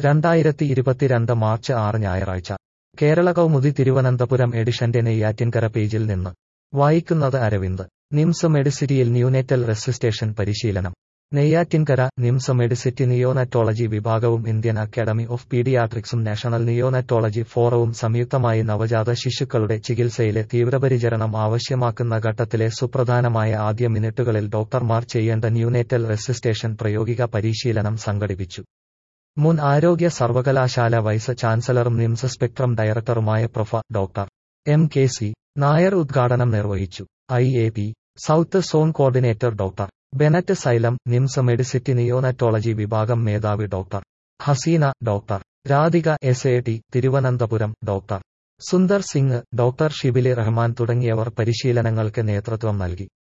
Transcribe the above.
രണ്ടായിരത്തി ഇരുപത്തിരണ്ട് മാർച്ച് ആറ് ഞായറാഴ്ച കേരള കൗമുദി തിരുവനന്തപുരം എഡിഷന്റെ നെയ്യാറ്റിൻകര പേജിൽ നിന്ന് വായിക്കുന്നത് അരവിന്ദ് നിംസ് മെഡിസിറ്റിയിൽ ന്യൂനേറ്റൽ റെസിസ്റ്റേഷൻ പരിശീലനം നെയ്യാറ്റിൻകര നിംസ് മെഡിസിറ്റി നിയോനറ്റോളജി വിഭാഗവും ഇന്ത്യൻ അക്കാദമി ഓഫ് പീഡിയാട്രിക്സും നാഷണൽ നിയോനറ്റോളജി ഫോറവും സംയുക്തമായി നവജാത ശിശുക്കളുടെ ചികിത്സയിലെ തീവ്രപരിചരണം ആവശ്യമാക്കുന്ന ഘട്ടത്തിലെ സുപ്രധാനമായ ആദ്യ മിനിറ്റുകളിൽ ഡോക്ടർമാർ ചെയ്യേണ്ട ന്യൂനേറ്റൽ റെസിസ്റ്റേഷൻ പ്രായോഗിക പരിശീലനം സംഘടിപ്പിച്ചു മുൻ ആരോഗ്യ സർവകലാശാല വൈസ് ചാൻസലറും നിംസ് സ്പെക്ട്രം ഡയറക്ടറുമായ prof doctor M K C Nair ഉദ്ഘാടനം നിർവഹിച്ചു I A P south zone coordinator doctor Bennet Xylem NIMS Medicity neonatology വിഭാഗം മേധാവി doctor Haseena doctor Radhika S A T Thiruvananthapuram doctor Sundar Singh doctor Shibili Rahman തുടങ്ങിയവർ പരിശീലനങ്ങൾക്ക് നേതൃത്വം നൽകി